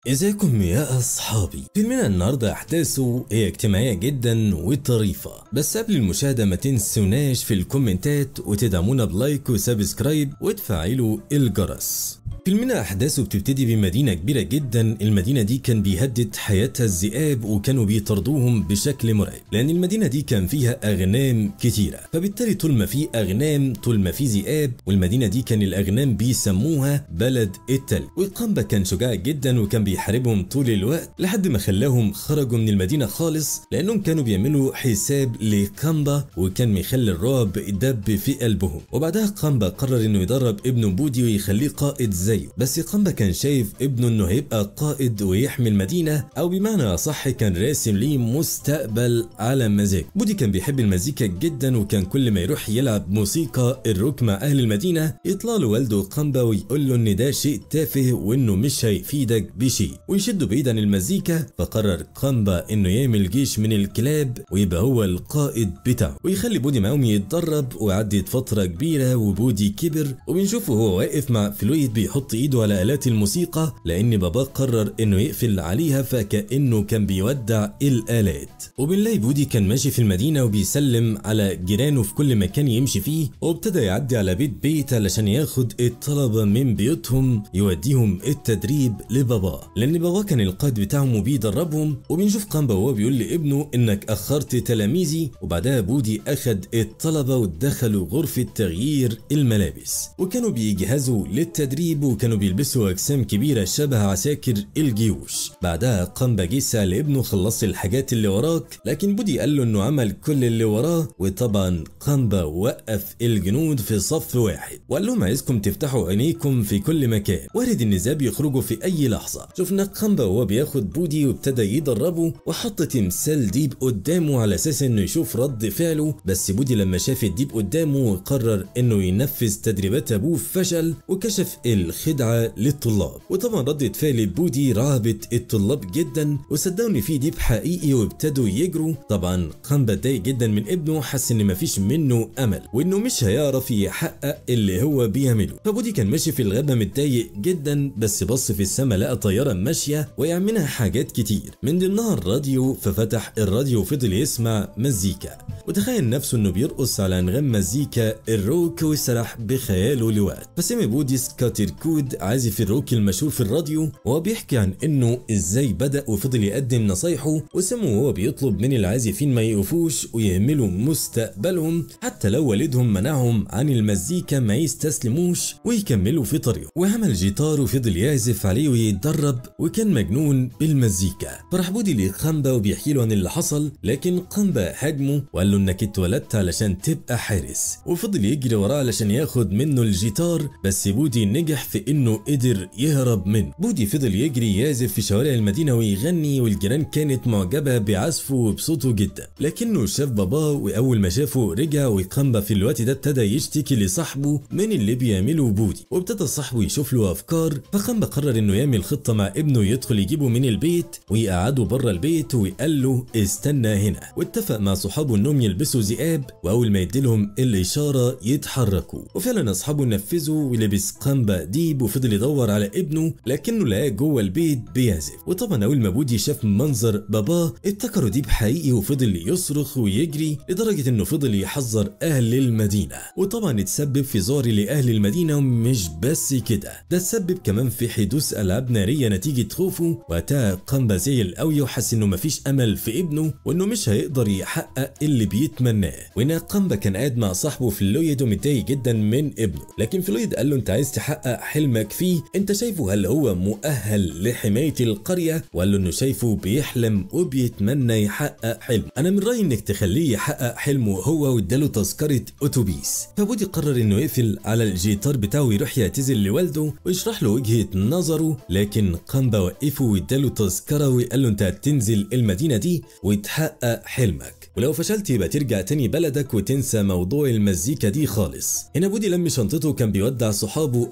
ازيكم يا اصحابي فيلمنا النهارده احداثه هي اجتماعيه جدا وطريفه بس قبل المشاهده ما تنسوناش في الكومنتات وتدعمونا بلايك وسبسكرايب وتفعلوا الجرس فيلمنا احداثه بتبتدي بمدينه كبيره جدا المدينه دي كان بيهدد حياتها الذئاب وكانوا بيطردوهم بشكل مرعب لان المدينه دي كان فيها اغنام كتيره فبالتالي طول ما في اغنام طول ما في ذئاب والمدينه دي كان الاغنام بيسموها بلد التلج وقامبا كان شجاع جدا وكان بيحاربهم طول الوقت لحد ما خلاهم خرجوا من المدينه خالص لانهم كانوا بيعملوا حساب لقامبا وكان مخلي الرعب دب في قلبهم وبعدها قامبا قرر انه يدرب ابنه بودي ويخليه قائد زيه بس قامبا كان شايف ابنه انه هيبقى قائد ويحمي المدينه او بمعنى اصح كان راسم ليه مستقبل على مزاج بودي كان بيحب المزيكا جدا وكان كل ما يروح يلعب موسيقى الروك مع اهل المدينه يطلع له والده قامبا ويقول له ان ده شيء تافه وانه مش هيفيدك بشيء ويشده بعيد عن المزيكا فقرر قامبا انه يعمل جيش من الكلاب ويبقى هو القائد بتاعه ويخلي بودي معاهم يتدرب وعدت فتره كبيره وبودي كبر وبنشوفه هو واقف مع فلويد بيحط ايده على الات الموسيقى لان باباه قرر انه يقفل عليها فكانه كان بيودع الالات وبنلاقي بودي كان ماشي في المدينه وبيسلم على جيرانه في كل مكان يمشي فيه وابتدى يعدي على بيت بيت علشان ياخد الطلبه من بيوتهم يوديهم التدريب لباباه لان باباه كان القائد بتاعهم وبيدربهم وبنشوف قامبا وهو بيقول لابنه انك اخرت تلاميذي وبعدها بودي اخد الطلبه ودخلوا غرفه تغيير الملابس وكانوا بيجهزوا للتدريب وكانوا بيلبسوا اجسام كبيره شبه عساكر الجيوش بعدها قامبا جه سال ابنه خلصت الحاجات اللي وراك لكن بودي قال له انه عمل كل اللي وراه وطبعا قامبا وقف الجنود في صف واحد وقال لهم عايزكم تفتحوا عينيكم في كل مكان وارد ان الذئاب يخرجوا في اي لحظه شفنا قامبا وهو بياخد بودي وابتدى يدربه وحط تمثال ديب قدامه على اساس انه يشوف رد فعله بس بودي لما شاف الديب قدامه قرر انه ينفذ تدريبات ابوه فشل وكشف الخدعه للطلاب وطبعا ردة فعل بودي رهبت الطلاب جدا وصدقوا ان في ديب حقيقي وابتدوا يجروا طبعا قامبا اتضايق جدا من ابنه حس ان مفيش منه امل وانه مش هيعرف يحقق اللي هو بيعمله فبودي كان ماشي في الغابه متضايق جدا بس بص في السماء لقى طياره ماشيه ويعملها حاجات كتير من ضمنها الراديو ففتح الراديو وفضل يسمع مزيكا وتخيل نفسه انه بيرقص على انغام مزيكا الروك وسرح بخياله لوقت فسمع بودي سكاتر كود عازف الروك المشهور في الراديو وهو بيحكي عن انه ازاي بدا وفضل يقدم نصايحه وسمه وهو بيطلب من العازفين ما يقفوش ويهملوا مستقبلهم حتى لو والدهم منعهم عن المزيكا ما يستسلموش ويكملوا في طريقه وعمل جيتار وفضل يعزف عليه ويتدرب وكان مجنون بالمزيكا فراح بودي لقامبا وبيحكي له عن اللي حصل لكن قامبا هاجمه وقال له انك اتولدت علشان تبقى حارس وفضل يجري وراه علشان ياخد منه الجيتار بس بودي نجح في انه قدر يهرب منه بودي فضل يجري يعزف في شوارع المدينه ويغني والجيران كانت معجبه بعزفه وبصوته جدا لكنه شاف باباه واول ما شافه رجع وقامبا في الوقت ده ابتدى يشتكي لصاحبه من اللي بيعمله بودي وابتدى صاحبه يشوف له افكار فقامبا قرر انه يعمل خطه مع ابنه يدخل يجيبه من البيت ويقعده بره البيت وقال له استنى هنا واتفق مع صحابه انهم يلبسوا ذئاب واول ما يديلهم الاشاره يتحركوا وفعلا اصحابه نفذوا ولبس قامبا ديب وفضل يدور على ابنه لكنه لقاه جوه البيت بيعزف وطبعا اول ما بودي شاف منظر باباه افتكروا ديب حقيقي وفضل يصرخ ويجري لدرجه انه فضل يحذر اهل المدينه وطبعا اتسبب في ذعر لاهل المدينه مش بس كده ده اتسبب كمان في حدوث العاب ناريه نتيجه خوفه وقتها قامبا زعل قوي وحس انه مفيش امل في ابنه وانه مش هيقدر يحقق اللي بيتمناه وهنا قامبا كان قاعد مع صاحبه فلويد ومتضايق جدا من ابنه لكن فلويد قال له انت عايز تحقق حلمك فيه انت شايفه هل هو مؤهل لحمايه القريه وقال له انه شايفه بيحلم وبيتمنى يحقق حلم انا من رايي انك تخليه يحقق حلمه هو واداله تذكره اتوبيس فبودي قرر انه يقفل على الجيتار بتاعه ويروح يعتذر لوالده ويشرح له وجهه نظره لكن قامبا وقفه واداله تذكره وقال له انت هتنزل المدينه دي وتحقق حلمك ولو فشلت يبقى ترجع تاني بلدك وتنسى موضوع المزيكا دي خالص هنا بودي لم شنطته كان بيودع صحابه اهل قريته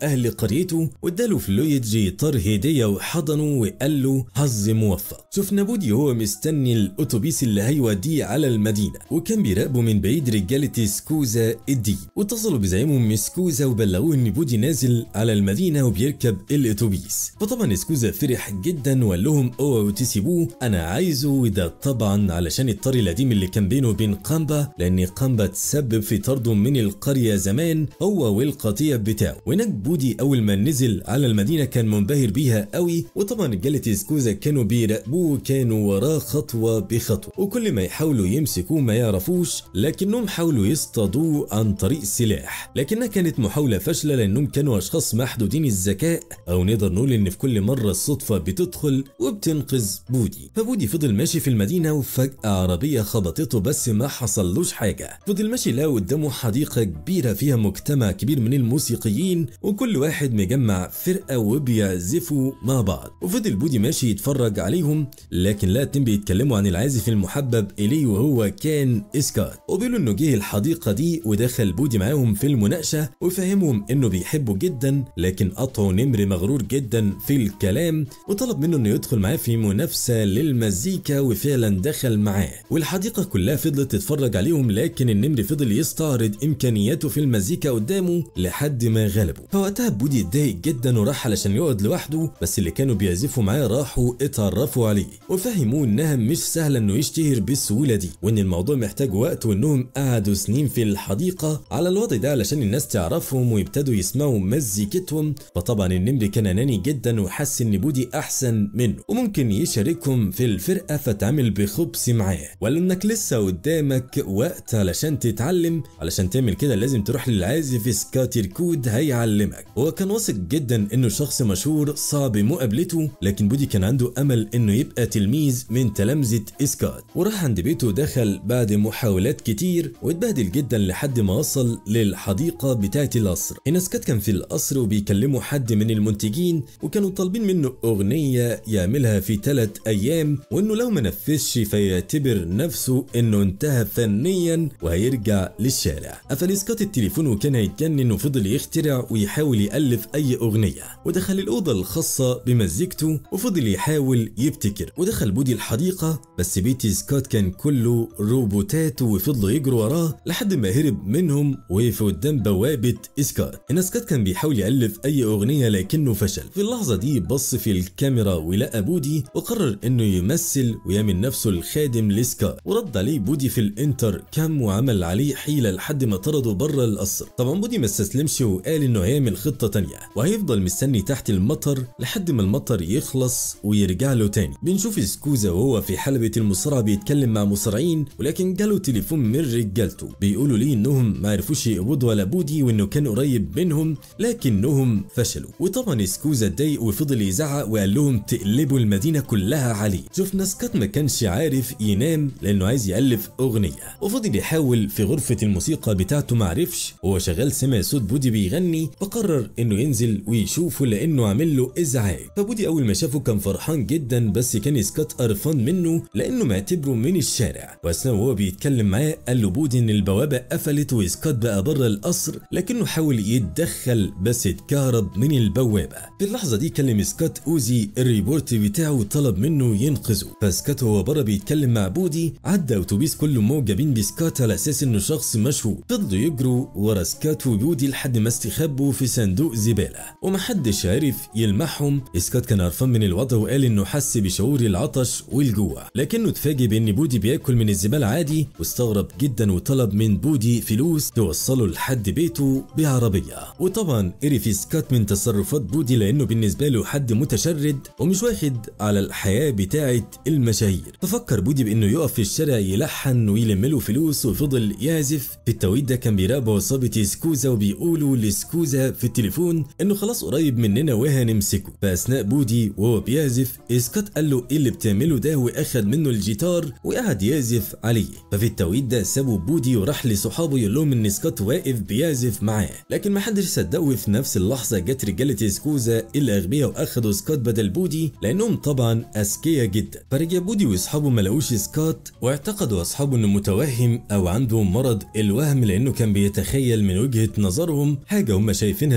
قريته واداله فلويد جيتار هدية وحضنه وقال له حظ موفق شفنا بودي وهو مستني الأتوبيس اللي هيوديه على المدينة وكان بيراقبه من بعيد رجالة سكوزا الدين واتصلوا بزعيمهم من سكوزا وبلغوه ان بودي نازل على المدينة وبيركب الأتوبيس فطبعا سكوزا فرح جدا وقال لهم اوعوا تسيبوه انا عايزه وده طبعا علشان الطري القديم اللي كان بينه وبين قامبا لان قامبا تسبب في طرده من القرية زمان هو والقطيع بتاعه وهناك بودي اول ما نزل على المدينة كان منبهر بيها قوي وطبعا رجالة سكوزا كانوا بيراقبوه كانوا وراه خطوة بخطوة وكل ما يحاولوا يمسكوه ما يعرفوش لكنهم حاولوا يصطادوه عن طريق سلاح لكنها كانت محاولة فاشلة لانهم كانوا اشخاص محدودين الذكاء او نقدر نقول ان في كل مرة الصدفة بتدخل وبتنقذ بودي فبودي فضل ماشي في المدينة وفجأة عربية خبطته بس ما حصلوش حاجة فضل ماشي لقى قدامه حديقة كبيرة فيها مجتمع كبير من الموسيقيين وكل واحد مجمع فرقة وبيعزفوا مع بعض وفضل بودي ماشي يتفرج عليهم لكن لا اتنين بيتكلموا عن العازف المحبب إليه وهو كان إسكات وبيقولوا إنه جه الحديقة دي ودخل بودي معاهم في المناقشة وفهمهم إنه بيحبه جدا لكن قطعوا نمر مغرور جدا في الكلام وطلب منه إنه يدخل معاه في منافسة للمزيكا وفعلا دخل معاه والحديقة كلها فضلت تتفرج عليهم لكن النمر فضل يستعرض إمكانياته في المزيكا قدامه لحد ما غلبه فوقتها بودي اتضايق جدا وراح علشان يقعد لوحده بس اللي كانوا بيعزفوا معاه راحوا اتعرفوا عليه وفهموه انها مش سهله انه يشتهر بالسهوله دي وان الموضوع محتاج وقت وانهم قعدوا سنين في الحديقه على الوضع ده علشان الناس تعرفهم ويبتدوا يسمعوا مزيكتهم فطبعا النمر كان اناني جدا وحس ان بودي احسن منه وممكن يشاركهم في الفرقه فتعمل بخبث معاه وقال انك لسه قدامك وقت علشان تتعلم علشان تعمل كده لازم تروح للعازف سكاتر كود هيعلمك هو كان واثق جدا انه شخص مشهور صعب مقابلته لكن بودي كان عنده امل انه يبقى تلميذ من تلامذه اسكات وراح عند بيته ودخل بعد محاولات كتير واتبهدل جدا لحد ما وصل للحديقه بتاعه القصر هنا سكات كان في القصر وبيكلموا حد من المنتجين وكانوا طالبين منه اغنيه يعملها في ثلاث ايام وانه لو ما نفذش فيعتبر نفسه انه انتهى فنيا وهيرجع للشارع قفل سكات التليفون وكان هيتجنن وفضل يخترع ويحاول يالف اي اغنيه ودخل الاوضه الخاصه بمزيكته وفضل يحاول يبتكر ودخل بودي الحديقه بس بيت سكوت كان كله روبوتات وفضلوا يجروا وراه لحد ما هرب منهم وقف قدام بوابه سكوت هنا سكوت كان بيحاول يالف اي اغنيه لكنه فشل في اللحظه دي بص في الكاميرا ولقى بودي وقرر انه يمثل ويعمل نفسه الخادم لسكوت ورد عليه بودي في الانتر كام وعمل عليه حيله لحد ما طرده بره القصر طبعا بودي ما استسلمش وقال انه هيعمل خطه تانية وهيفضل مستني تحت المطر لحد ما المطر يخلص ويرجع له تاني بنشوف سكوزا وهو في حلبة المصارعة بيتكلم مع مصارعين ولكن جاله تليفون من رجالته بيقولوا ليه انهم ما عرفوش يقبضوا على بودي وانه كان قريب منهم لكنهم فشلوا وطبعا سكوزا اتضايق وفضل يزعق وقال لهم تقلبوا المدينة كلها عليه شفنا سكات ما كانش عارف ينام لانه عايز يألف اغنية وفضل يحاول في غرفة الموسيقى بتاعته معرفش وهو شغال سمع صوت بودي بيغني فقرر انه ينزل ويشوفه لانه عامل له ازعاج فبودي اول ما شافه كان فرحان جدا بس كان سكات قرفان منه لانه معتبره من الشارع واثناء وهو بيتكلم معاه قال له بودي ان البوابه قفلت وسكات بقى بره القصر لكنه حاول يتدخل بس اتكهرب من البوابه في اللحظه دي كلم سكات اوزي الريبورت بتاعه وطلب منه ينقذه فسكات وهو بره بيتكلم مع بودي عدى اتوبيس كله معجبين بسكات على اساس انه شخص مشهور فضلوا يجروا ورا سكات وبودي لحد ما استخبوا في صندوق زباله ومحدش عرف يلمحهم سكات كان قرفان من الوضع وقال انه حس بشعور العطش والجوع لكنه اتفاجئ بان بودي بياكل من الزباله عادي واستغرب جدا وطلب من بودي فلوس توصله لحد بيته بعربيه وطبعا قرف سكات من تصرفات بودي لانه بالنسبه له حد متشرد ومش واخد على الحياه بتاعه المشاهير ففكر بودي بانه يقف في الشارع يلحن ويلم له فلوس وفضل يعزف في التوقيت ده كان بيراقبوا عصابه سكوزا وبيقولوا لسكوزا في التليفون انه خلاص قريب مننا وهنمسكه فاثناء بودي وهو بيعزف سكوت قال له ايه اللي بتعمله ده واخد منه الجيتار وقعد يعزف عليه ففي التوقيت ده سابوا بودي وراح لصحابه يقول لهم ان سكوت واقف بيعزف معاه لكن ما حدش صدقه وفي نفس اللحظه جت رجاله سكوزا الاغبياء واخدوا سكوت بدل بودي لانهم طبعا اذكياء جدا فرجع بودي واصحابه ما لقوش سكوت واعتقدوا اصحابه انه متوهم او عنده مرض الوهم لانه كان بيتخيل من وجهه نظرهم حاجه هم شايفينها مستحيل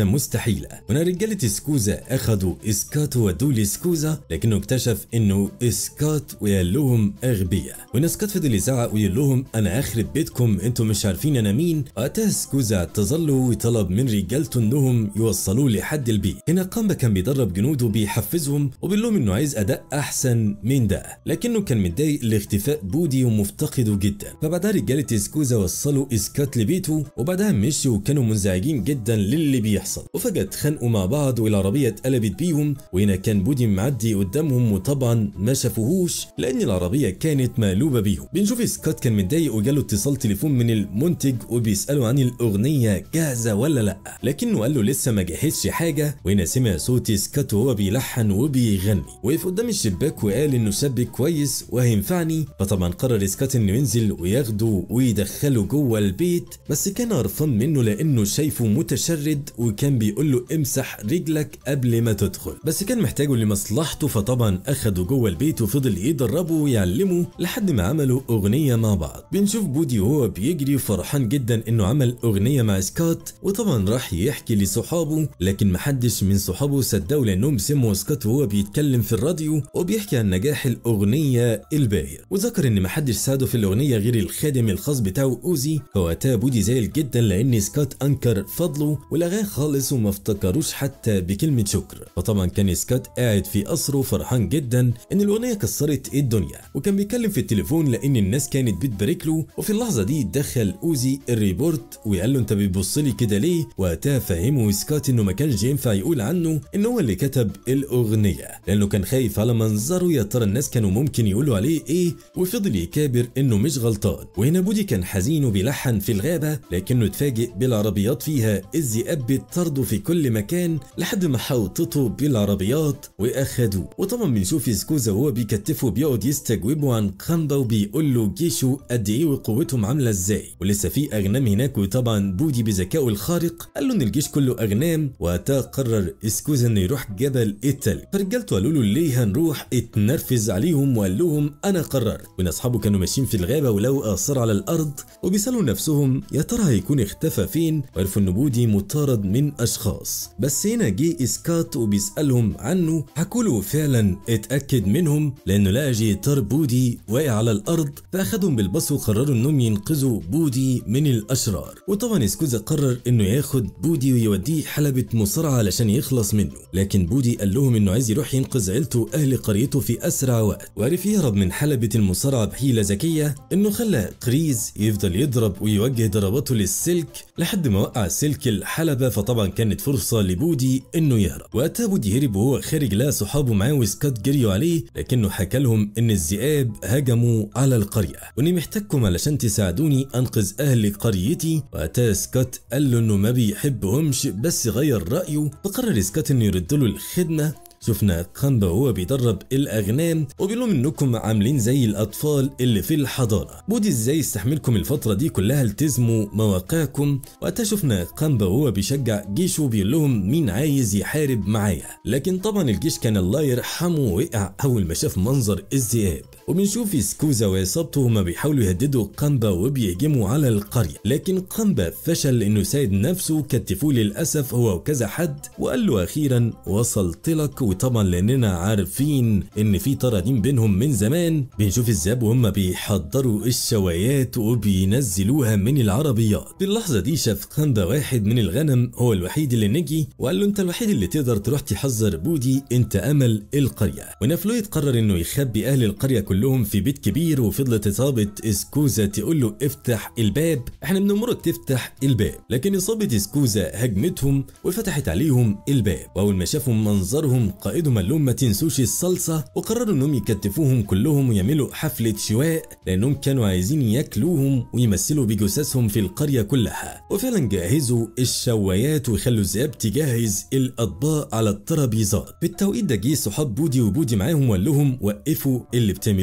مستحيلة هنا رجالة سكوزا أخدوا إسكات وودوه لسكوزا لكنه اكتشف إنه إسكات وقال لهم أغبياء وإن إسكات فضل يزعق ويقول لهم أنا أخرب بيتكم أنتم مش عارفين أنا مين وقتها سكوزا اعتذر له وطلب من رجالته إنهم يوصلوه لحد البيت هنا قامبا كان بيدرب جنوده وبيحفزهم وبيقول لهم إنه عايز أداء أحسن من ده لكنه كان متضايق لاختفاء بودي ومفتقده جدا فبعدها رجالة سكوزا وصلوا إسكات لبيته وبعدها مشوا وكانوا منزعجين جدا للي بيحصل وفجأة اتخانقوا مع بعض والعربية اتقلبت بيهم وهنا كان بودي معدي قدامهم وطبعا ما شافوهوش لأن العربية كانت مقلوبة بيهم بنشوف سكوت كان متضايق وجاله اتصال تليفون من المنتج وبيسأله عن الأغنية جاهزة ولا لأ لكنه قال له لسه ما جهزش حاجة وهنا سمع صوت سكوت وهو بيلحن وبيغني وقف قدام الشباك وقال إنه شاب كويس وهينفعني فطبعا قرر سكوت إنه ينزل وياخده ويدخله جوه البيت بس كان قرفان منه لأنه شايفه متشرد وكان بيقول له امسح رجلك قبل ما تدخل بس كان محتاجه لمصلحته فطبعا أخده جوه البيت وفضل يدربه ويعلمه لحد ما عملوا أغنية مع بعض بنشوف بودي وهو بيجري فرحان جدا إنه عمل أغنية مع سكوت وطبعا راح يحكي لصحابه لكن محدش من صحابه صدقوا لأنهم سمعوا سكوت وهو بيتكلم في الراديو وبيحكي عن نجاح الأغنية الباهر وذكر إن محدش ساعده في الأغنية غير الخادم الخاص بتاعه أوزي فوقتها بودي زعل جدا لأن سكوت أنكر فضله ولغاه خالص وما افتكروش حتى بكلمة شكر فطبعا كان سكوت قاعد في قصره فرحان جدا إن الأغنية كسرت الدنيا وكان بيتكلم في التليفون لأن الناس كانت بتبارك له وفي اللحظة دي دخل أوزي الريبورت وقال له أنت بتبص لي كده ليه وقتها فهمه سكوت إنه ما كانش ينفع يقول عنه إن هو اللي كتب الأغنية لأنه كان خايف على منظره يا ترى الناس كانوا ممكن يقولوا عليه إيه وفضل يكابر إنه مش غلطان وهنا بودي كان حزين وبيلحن في الغابة لكنه اتفاجئ بالعربيات فيها الذئاب بتطرده في كل مكان لحد ما حوطته بالعربيات واخدوه وطبعا بنشوف سكوزا وهو بيكتفه بيقعد يستجوبه عن قنبة وبيقول له جيشه قد ايه وقوتهم عامله ازاي ولسه في اغنام هناك وطبعا بودي بذكائه الخارق قال له ان الجيش كله اغنام وقتها قرر سكوزا انه يروح جبل التلج فرجالته قالوا له ليه هنروح اتنرفز عليهم وقال لهم انا قررت وان اصحابه كانوا ماشيين في الغابه ولقوا اثار على الارض وبيسالوا نفسهم يا ترى هيكون اختفى فين وعرفوا ان بودي مطارد من اشخاص بس هنا جه اسكات وبيسالهم عنه حكوا له فعلا اتاكد منهم لانه لقى جيتار بودي واقع على الارض فاخدهم بالباص وقرروا انهم ينقذوا بودي من الاشرار وطبعا اسكوزا قرر انه ياخد بودي ويوديه حلبة مصارعة علشان يخلص منه لكن بودي قال لهم انه عايز يروح ينقذ عيلته واهل قريته في اسرع وقت وعرف يهرب من حلبة المصارعة بحيلة ذكية انه خلى كريز يفضل يضرب ويوجه ضرباته للسلك لحد ما وقع سلك الحلبة فطبعا كانت فرصة لبودي انه يهرب وقتها بودي هرب وهو خارج لقى صحابه معاه وسكات جريوا عليه لكنه حكى لهم ان الذئاب هجموا على القرية واني محتاجكم علشان تساعدوني انقذ اهل قريتي وقتها سكات قال له انه ما بيحبهمش بس غير رايه فقرر سكات انه يرد له الخدمة شفنا قنبة وهو بيدرب الأغنام وبيقول لهم إنكم عاملين زي الأطفال اللي في الحضانة بودي إزاي يستحملكم الفترة دي كلها التزموا مواقعكم وقتها شفنا قنبة وهو بيشجع جيشه وبيقول لهم مين عايز يحارب معايا لكن طبعا الجيش كان الله يرحمه وقع أول ما شاف منظر الذئاب وبنشوف سكوزا وعصابته هما بيحاولوا يهددوا قنبة وبيهجموا على القرية لكن قنبة فشل انه يساعد نفسه كتفوه للأسف هو وكذا حد وقال له أخيرا وصلت لك وطبعا لأننا عارفين إن في طرادين بينهم من زمان بنشوف الذئاب وهم بيحضروا الشوايات وبينزلوها من العربيات في اللحظة دي شاف قنبة واحد من الغنم هو الوحيد اللي نجي وقال له أنت الوحيد اللي تقدر تروح تحذر بودي أنت أمل القرية ونفلويد قرر إنه يخبي أهل القرية كلهم في بيت كبير وفضلت إصابة اسكوزا تقول له افتح الباب احنا بنأمرك تفتح الباب لكن إصابة اسكوزا هجمتهم وفتحت عليهم الباب وأول ما شافوا منظرهم قائدهم قال لهم ما تنسوش الصلصة وقرروا إنهم يكتفوهم كلهم ويعملوا حفلة شواء لأنهم كانوا عايزين ياكلوهم ويمثلوا بجثثهم في القرية كلها وفعلا جهزوا الشوايات وخلوا الذئاب تجهز الأطباق على الترابيزات في التوقيت ده جه صحاب بودي وبودي معاهم وقال لهم وقفوا اللي بتعملوه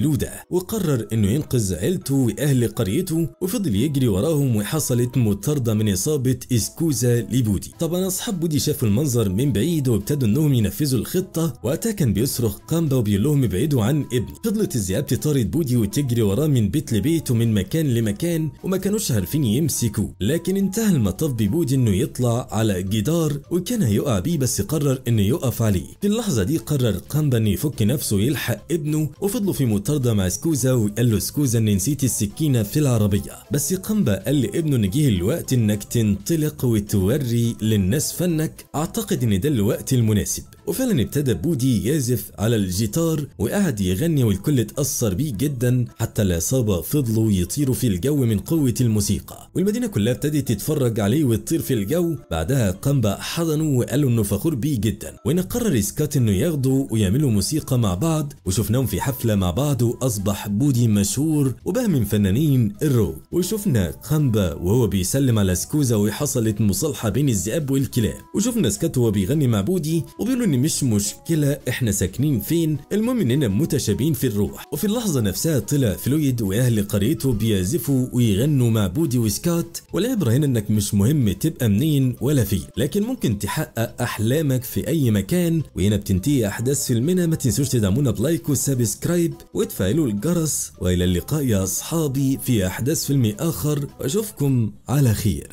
بيعملوه ده وقرر انه ينقذ عيلته واهل قريته وفضل يجري وراهم وحصلت مطاردة من اصابة اسكوزا لبودي طبعا اصحاب بودي شافوا المنظر من بعيد وابتدوا انهم ينفذوا الخطة وقتها كان بيصرخ قامبا وبيقول لهم ابعدوا عن ابني فضلت الذئاب تطارد بودي وتجري وراه من بيت لبيت ومن مكان لمكان وما كانوش عارفين يمسكوه لكن انتهى المطاف ببودي انه يطلع على جدار وكان هيقع بيه بس قرر انه يقف عليه في اللحظة دي قرر قامبا انه يفك نفسه ويلحق ابنه وفضلوا في مطاردة مع سكوزا وقال له سكوزا ان نسيت السكينة في العربية بس قامبا قال لابنه ان جه الوقت انك تنطلق وتوري للناس فنك اعتقد ان ده الوقت المناسب وفعلا ابتدى بودي يعزف على الجيتار وقعد يغني والكل اتأثر بيه جدا حتى العصابة فضلوا يطيروا في الجو من قوة الموسيقى والمدينة كلها ابتدت تتفرج عليه وتطير في الجو بعدها قامبا حضنه وقال له انه فخور بيه جدا وان قرر سكات انه ياخده ويعملوا موسيقى مع بعض وشفناهم في حفلة مع بعض واصبح بودي مشهور وبقى من فنانين الروك وشفنا قامبا وهو بيسلم على سكوزا وحصلت مصالحة بين الذئاب والكلاب وشفنا سكات وهو بيغني مع بودي وبيقولوا ان مش مشكلة احنا ساكنين فين المهم اننا متشابهين في الروح وفي اللحظة نفسها طلع فلويد واهل قريته بيعزفوا ويغنوا مع بودي وسكات والعبرة هنا انك مش مهم تبقى منين ولا فين لكن ممكن تحقق احلامك في اي مكان وهنا بتنتهي احداث فيلمنا ما تنسوش تدعمونا بلايك وسبسكرايب وتفعلوا الجرس والى اللقاء يا اصحابي في احداث فيلم اخر واشوفكم على خير